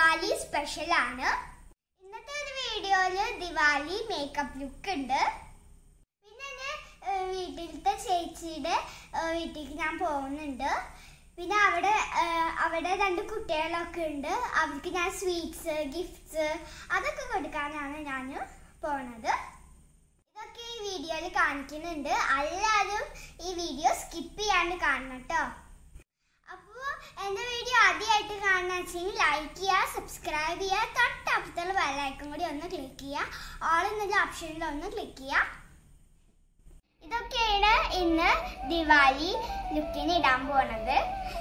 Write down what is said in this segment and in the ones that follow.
Diwali special ആണ് ഇന്നത്തെ ഒരു വീഡിയോയില് ദിവാലി മേക്കപ്പ് ലുക്ക് ഉണ്ട് പിന്നെ എൻ്റെ ഏഹ്, വീട്ടിലത്തെ ചേച്ചിയുടെ ഏഹ്, വീട്ടിലേക്ക് ഞാൻ പോകുന്നുണ്ട് പിന്നെ അവിടെ ഏഹ്, അവിടെ രണ്ട് കുട്ടികളൊക്കെ ഉണ്ട് അവർക്ക് ഞാൻ സ്വീറ്റ്സ് ഗിഫ്റ്റ്സ് അതൊക്കെ കൊടുക്കാനാണ് ഞാൻ പോണത് ഇതൊക്കെ ഈ വീഡിയോയിൽ കാണിക്കുന്നുണ്ട് എല്ലാവരും ഈ വീഡിയോ സ്കിപ്പ് ചെയ്യാണ്ട് കാണണം കേട്ടോ അപ്പോൾ എൻ്റെ വീഡിയോ ആദ്യമായിട്ട് കാണുന്ന വെച്ചെങ്കിൽ ലൈക്ക് ചെയ്യുക സബ്സ്ക്രൈബ് ചെയ്യുക തൊട്ടപ്പുറത്തുള്ള ബെല്ലൈക്കൺ കൂടി ഒന്ന് ക്ലിക്ക് ചെയ്യുക ഓൾ എന്നുള്ള ഓപ്ഷനിൽ ഒന്ന് ക്ലിക്ക് ചെയ്യുക ഇതൊക്കെയാണ് ഇന്ന് ദിവാലി ലുക്കിന് ഇടാൻ പോണത്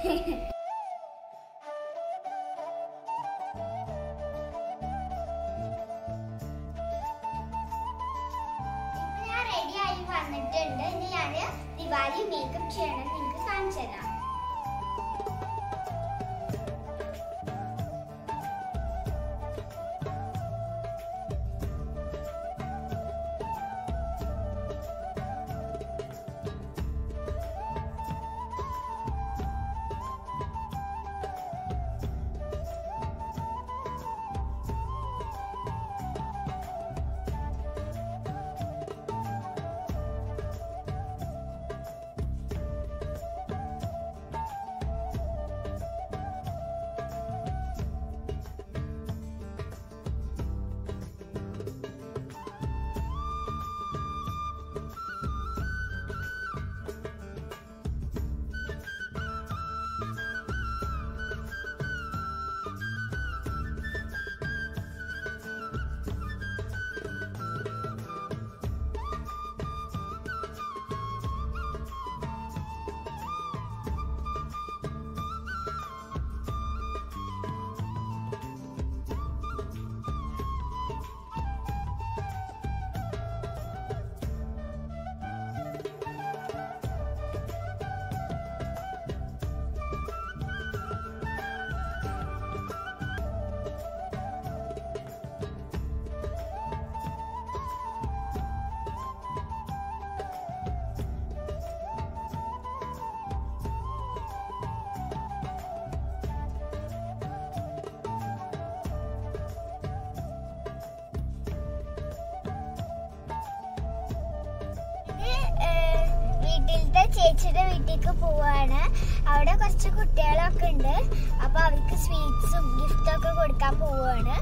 ഇപ്പൊ ഞാൻ റെഡി ആയി വന്നിട്ടുണ്ട് ഇനി ഞാൻ ദിവാലി മേക്കപ്പ് ചെയ്യണം നിങ്ങൾക്ക് കാണിച്ചു തരാം ഇത്, ഏഹ്, വീട്ടിലത്തെ ചേച്ചിയുടെ വീട്ടിലേക്ക് പോവാണ് അവിടെ കുറച്ച് കുട്ടികളൊക്കെ ഉണ്ട് അപ്പൊ അവർക്ക് സ്വീറ്റ്സും ഗിഫ്റ്റും ഒക്കെ കൊടുക്കാൻ പോവാണ്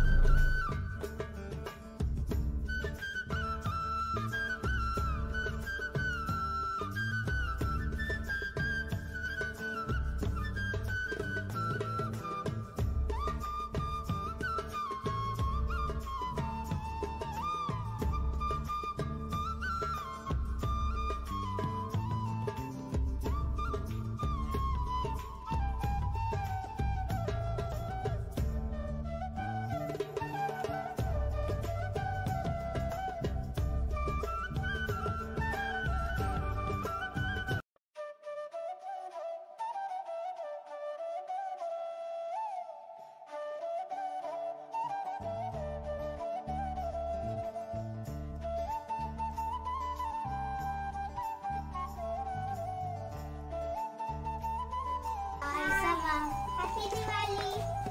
ഹാപ്പി ദിവാലി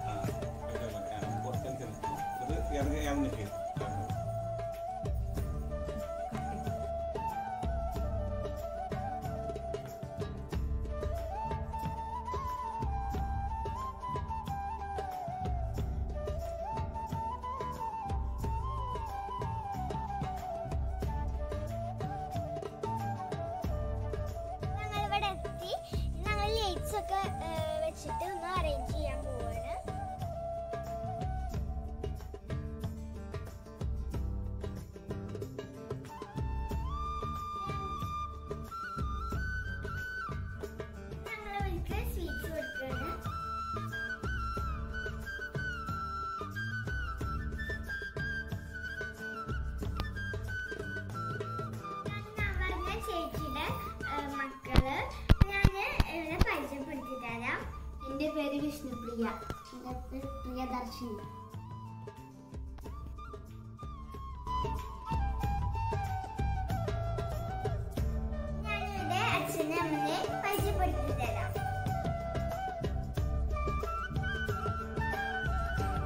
ഞങ്ങൾ ഇവിടെ എത്തി ഞങ്ങൾ ലൈറ്റ്സ് ഒക്കെ ഏഹ്, വെച്ചിട്ട് ഒന്ന് അറേഞ്ച് ചെയ്യാൻ പോവാണ് ഞങ്ങൾ അവർക്ക് സ്വീറ്റ്സ് കൊടുക്കുകയാണ് ഞാൻ പറഞ്ഞ ചേച്ചിയുടെ ഏഹ്, മക്കള് ഞാൻ ഇവിടെ പരിചയപ്പെടുത്തി തരാം എൻ്റെ പേര് വിഷ്ണുപ്രിയ എൻ്റെ പേര് പ്രിയദർശിനി ഞാനിവിടെ അച്ഛനെ അമ്മനെ പരിചയപ്പെടുത്തി തരാം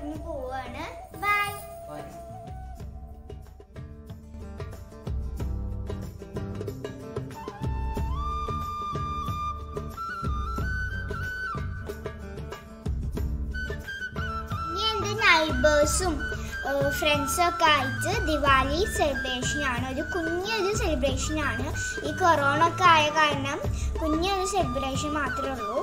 പറഞ്ഞു പോവാണ് ബൈ ബൈ ഇനി എൻ്റെ നൈബേഴ്സും ഫ്രണ്ട്സും ഒക്കെ ആയിട്ട് ദിവാലി സെലിബ്രേഷൻ ആണ് ഒരു കുഞ്ഞൊരു സെലിബ്രേഷൻ ആണ് ഈ കൊറോണ ഒക്കെ ആയ കാരണം കുഞ്ഞൊരു സെലിബ്രേഷൻ മാത്രമേ ഉള്ളൂ